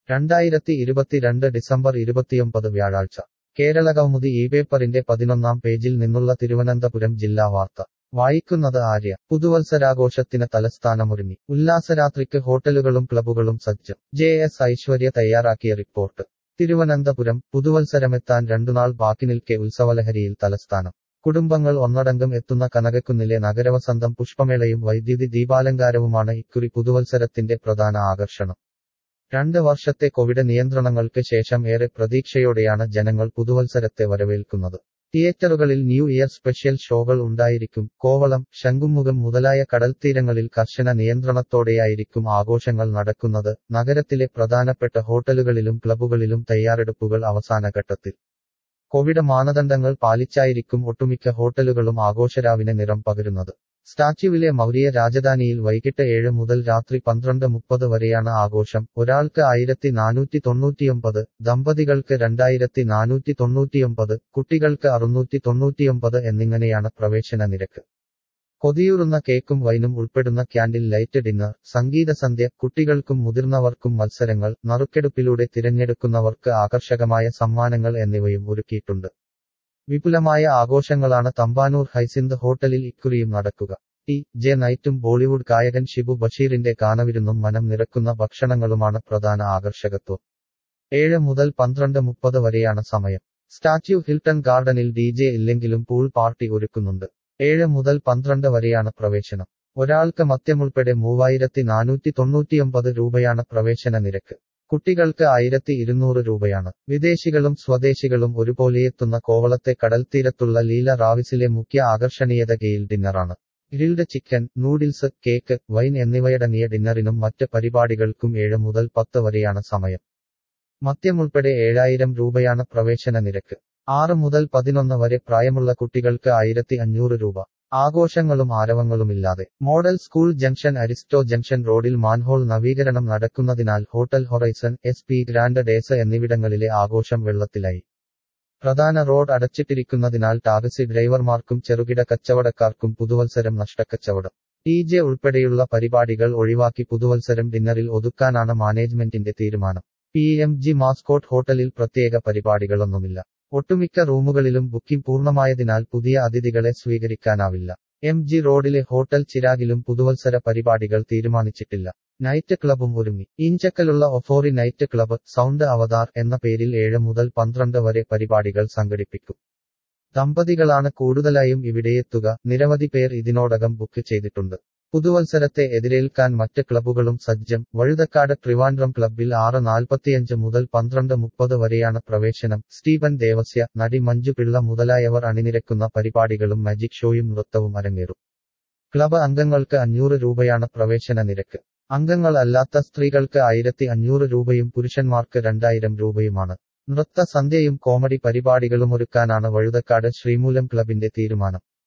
രണ്ടായിരത്തി ഇരുപത്തിരണ്ട് ഡിസംബർ ഇരുപത്തിയൊമ്പത് വ്യാഴാഴ്ച കേരളകൗമുദി ഈ പേപ്പറിന്റെ പതിനൊന്നാം പേജിൽ നിന്നുള്ള തിരുവനന്തപുരം ജില്ലാ വാർത്ത വായിക്കുന്നത് ആര്യ പുതുവത്സരാഘോഷത്തിന് തലസ്ഥാനമൊരുങ്ങി ഉല്ലാസരാത്രിക്ക് ഹോട്ടലുകളും ക്ലബുകളും സജ്ജം ജെ എസ് ഐശ്വര്യ തയ്യാറാക്കിയ റിപ്പോർട്ട് തിരുവനന്തപുരം പുതുവത്സരമെത്താൻ രണ്ടുനാൾ ബാക്കി നിൽക്കെ ഉത്സവലഹരിയിൽ തലസ്ഥാനം കുടുംബങ്ങൾ ഒന്നടങ്കം എത്തുന്ന കനകക്കുന്നിലെ നഗരവസന്തം പുഷ്പമേളയും വൈദ്യുതി ദീപാലങ്കാരവുമാണ് ഇക്കുറി പുതുവത്സരത്തിന്റെ പ്രധാന ആകർഷണം രണ്ട് വർഷത്തെ കോവിഡ് നിയന്ത്രണങ്ങൾക്ക് ശേഷം ഏറെ പ്രതീക്ഷയോടെയാണ് ജനങ്ങൾ പുതുവത്സരത്തെ വരവേൽക്കുന്നത് തിയേറ്ററുകളിൽ ന്യൂ ഇയർ സ്പെഷ്യൽ ഷോകൾ ഉണ്ടായിരിക്കും കോവളം ശംഖുമുഖം മുതലായ കടൽത്തീരങ്ങളിൽ കർശന നിയന്ത്രണത്തോടെയായിരിക്കും ആഘോഷങ്ങൾ നടക്കുന്നത് നഗരത്തിലെ പ്രധാനപ്പെട്ട ഹോട്ടലുകളിലും ക്ലബുകളിലും തയ്യാറെടുപ്പുകൾ അവസാനഘട്ടത്തിൽ കോവിഡ് മാനദണ്ഡങ്ങൾ പാലിച്ചായിരിക്കും ഒട്ടുമിക്ക ഹോട്ടലുകളും ആഘോഷരാവിനെ നിറം പകരുന്നത് സ്റ്റാച്യുവിലെ മൗര്യ രാജധാനിയിൽ വൈകിട്ട് ഏഴ് മുതൽ രാത്രി പന്ത്രണ്ട് മുപ്പത് വരെയാണ് ആഘോഷം ഒരാൾക്ക് ആയിരത്തി നാനൂറ്റി തൊണ്ണൂറ്റിയൊമ്പത് ദമ്പതികൾക്ക് രണ്ടായിരത്തി നാനൂറ്റി തൊണ്ണൂറ്റിയൊമ്പത് കുട്ടികൾക്ക് അറുന്നൂറ്റി തൊണ്ണൂറ്റിയൊമ്പത് എന്നിങ്ങനെയാണ് പ്രവേശന നിരക്ക് കൊതിയൂറുന്ന കേക്കും വൈനും ഉൾപ്പെടുന്ന ക്യാൻഡിൽ ലൈറ്റ് ഡിന്നർ സംഗീതസന്ധ്യ കുട്ടികൾക്കും മുതിർന്നവർക്കും മത്സരങ്ങൾ നറുക്കെടുപ്പിലൂടെ തിരഞ്ഞെടുക്കുന്നവർക്ക് ആകർഷകമായ സമ്മാനങ്ങൾ എന്നിവയും ഒരുക്കിയിട്ടുണ്ട് വിപുലമായ ആഘോഷങ്ങളാണ് തമ്പാനൂർ ഹൈസിന്ത് ഹോട്ടലിൽ ഇക്കുറിയും നടക്കുക ടി ജെ നൈറ്റും ബോളിവുഡ് ഗായകൻ ഷിബു ബഷീറിന്റെ ഗാനവിരുന്നും മനം നിറക്കുന്ന ഭക്ഷണങ്ങളുമാണ് പ്രധാന ആകർഷകത്വം ഏഴ് മുതൽ പന്ത്രണ്ട് മുപ്പത് വരെയാണ് സമയം സ്റ്റാച്യു ഹിൽട്ടൺ ഗാർഡനിൽ ഡി ജെ ഇല്ലെങ്കിലും പൂൾ പാർട്ടി ഒരുക്കുന്നുണ്ട് ഏഴ് മുതൽ പന്ത്രണ്ട് വരെയാണ് പ്രവേശനം ഒരാൾക്ക് മദ്യമുൾപ്പെടെ മൂവായിരത്തി നാനൂറ്റി തൊണ്ണൂറ്റിയൊമ്പത് രൂപയാണ് പ്രവേശന നിരക്ക് കുട്ടികൾക്ക് ആയിരത്തി ഇരുന്നൂറ് രൂപയാണ് വിദേശികളും സ്വദേശികളും ഒരുപോലെയെത്തുന്ന കോവളത്തെ കടൽത്തീരത്തുള്ള ലീല റാവിസിലെ മുഖ്യ ആകർഷണീയത ഗെയിൽ ഡിന്നറാണ് grilled chicken noodles cake wine എന്നിവയടങ്ങിയ ഡിന്നറിനും മറ്റ് പരിപാടികൾക്കും ഏഴ് മുതൽ പത്ത് വരെയാണ് സമയം മദ്യമുൾപ്പെടെ ഏഴായിരം രൂപയാണ് പ്രവേശന നിരക്ക് ആറ് മുതൽ പതിനൊന്ന് വരെ പ്രായമുള്ള കുട്ടികൾക്ക് ആയിരത്തി അഞ്ഞൂറ് രൂപ ആഘോഷങ്ങളും ആരവങ്ങളുമില്ലാതെ model school junction Aristo junction റോഡിൽ മാൻഹോൾ നവീകരണം നടക്കുന്നതിനാൽ hotel Horizon S P grand days എന്നിവിടങ്ങളിലെ ആഘോഷം വെള്ളത്തിലായി പ്രധാന റോഡ് അടച്ചിട്ടിരിക്കുന്നതിനാൽ ടാക്സി ഡ്രൈവർമാർക്കും ചെറുകിട കച്ചവടക്കാർക്കും പുതുവത്സരം നഷ്ടക്കച്ചവടം ടി ജെ ഉൾപ്പെടെയുള്ള പരിപാടികൾ ഒഴിവാക്കി പുതുവത്സരം ഡിന്നറിൽ ഒതുക്കാനാണ് മാനേജ്മെന്റിന്റെ തീരുമാനം പി എം ജി മാസ്കോട്ട് ഹോട്ടലിൽ പ്രത്യേക പരിപാടികളൊന്നുമില്ല ഒട്ടുമിക്ക റൂമുകളിലും ബുക്കിംഗ് പൂർണ്ണമായതിനാൽ പുതിയ അതിഥികളെ സ്വീകരിക്കാനാവില്ല എം ജി റോഡിലെ ഹോട്ടൽ ചിരാഗിലും പുതുവത്സര പരിപാടികൾ തീരുമാനിച്ചിട്ടില്ല നൈറ്റ് ക്ലബും ഒരുങ്ങി ഇഞ്ചക്കലുള്ള ഒഫോറി നൈറ്റ് ക്ലബ്ബ് സൗണ്ട് അവതാർ എന്ന പേരിൽ ഏഴ് മുതൽ പന്ത്രണ്ട് വരെ പരിപാടികൾ സംഘടിപ്പിക്കും ദമ്പതികളാണ് കൂടുതലായും ഇവിടെയെത്തുക നിരവധി പേർ ഇതിനോടകം ബുക്ക് ചെയ്തിട്ടുണ്ട് പുതുവത്സരത്തെ എതിരേൽക്കാൻ മറ്റ് ക്ലബുകളും സജ്ജം വഴുതക്കാട് ട്രിവാൻഡ്രം ക്ലബ്ബിൽ ആറ് നാൽപ്പത്തിയഞ്ച് മുതൽ പന്ത്രണ്ട് മുപ്പത് വരെയാണ് പ്രവേശനം സ്റ്റീവൻ ദേവസ്യ നടി മഞ്ജു പിള്ള മുതലായവർ അണിനിരക്കുന്ന പരിപാടികളും മാജിക് ഷോയും നൃത്തവും അരങ്ങേറും ക്ലബ് അംഗങ്ങൾക്ക് അഞ്ഞൂറ് രൂപയാണ് പ്രവേശന നിരക്ക് അംഗങ്ങൾ അല്ലാത്ത സ്ത്രീകൾക്ക് ആയിരത്തി അഞ്ഞൂറ് രൂപയും പുരുഷന്മാർക്ക് രണ്ടായിരം രൂപയുമാണ് നൃത്ത സന്ധ്യയും കോമഡി പരിപാടികളുമൊരുക്കാനാണ് വഴുതക്കാട് ശ്രീമൂലം ക്ലബിന്റെ തീരുമാനം